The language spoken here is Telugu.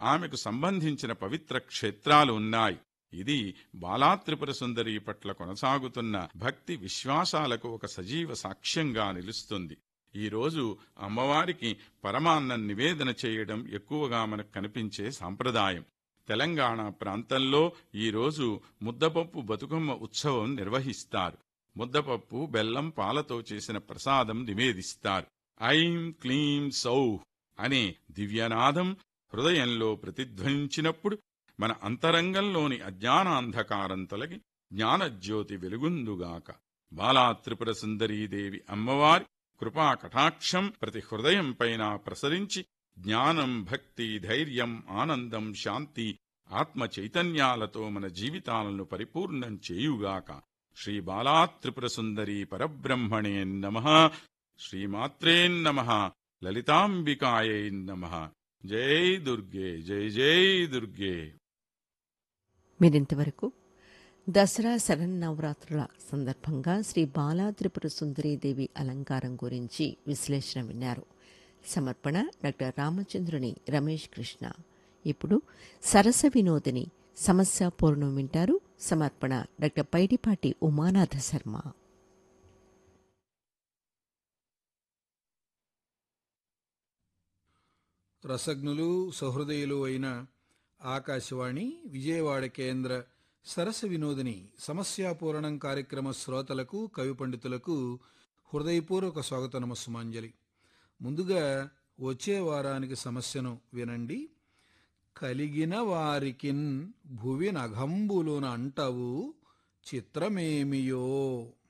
ఆమెకు సంబంధించిన పవిత్ర క్షేత్రాలు ఉన్నాయి ఇది బాలాత్రిపుర సుందరి పట్ల కొనసాగుతున్న భక్తి విశ్వాసాలకు ఒక సజీవ సాక్ష్యంగా నిలుస్తుంది ఈ రోజు అమ్మవారికి పరమాన్నం నివేదన చేయడం ఎక్కువగా మనకు కనిపించే సాంప్రదాయం తెలంగాణ ప్రాంతంలో ఈ రోజు ముద్దపప్పు బతుకమ్మ ఉత్సవం నిర్వహిస్తారు ముద్దపప్పు బెల్లం పాలతో చేసిన ప్రసాదం నివేదిస్తారు ఐం క్లీం సౌ అనే దివ్యనాదం హృదయంలో ప్రతిధ్వనించినప్పుడు మన అంతరంగంలోని అజ్ఞానాంధకారం తొలగి జ్ఞానజ్యోతి వెలుగుందుగాక బాలా త్రిపుర సుందరీదేవి అమ్మవారి కృపా కటాక్షం ప్రతి హృదయం పైన ప్రసరించి జ్ఞానం భక్తి ధైర్యం ఆనందం శాంతి ఆత్మ చైతన్యాలతో మన జీవితాలను పరిపూర్ణం చేయుగాక శ్రీ బాలా త్రిపుర సుందరి పరబ్రహ్మణే నమ శ్రీమాత్రే నమ లలితాంబికాయై నమ జై దుర్గే జై జై దుర్గే మీరింతవరకు దసరా శరన్నవరాత్రుల సందర్భంగా శ్రీ బాలా త్రిపుర సుందరీదేవి అలంకారం గురించి విశ్లేషణ విన్నారు సమర్పణ డాక్టర్ రామచంద్రుని రమేష్ కృష్ణ ఇప్పుడు సరస వినోదిని సమస్య పూర్ణం వింటారు సమర్పణ డాక్టర్ పైడిపాటి ఉమానాథ శర్మ రసజ్ఞులు సహృదయులు అయిన ఆకాశవాణి విజయవాడ కేంద్ర సరస వినోదిని సమస్యాపూరణం కార్యక్రమ శ్రోతలకు కవి పండితులకు హృదయపూర్వక స్వాగత నమస్సుమాంజలి ముందుగా వచ్చే వారానికి సమస్యను వినండి కలిగిన వారికిన్ భువి నఘంబులున అంటవు చిత్రమేమియో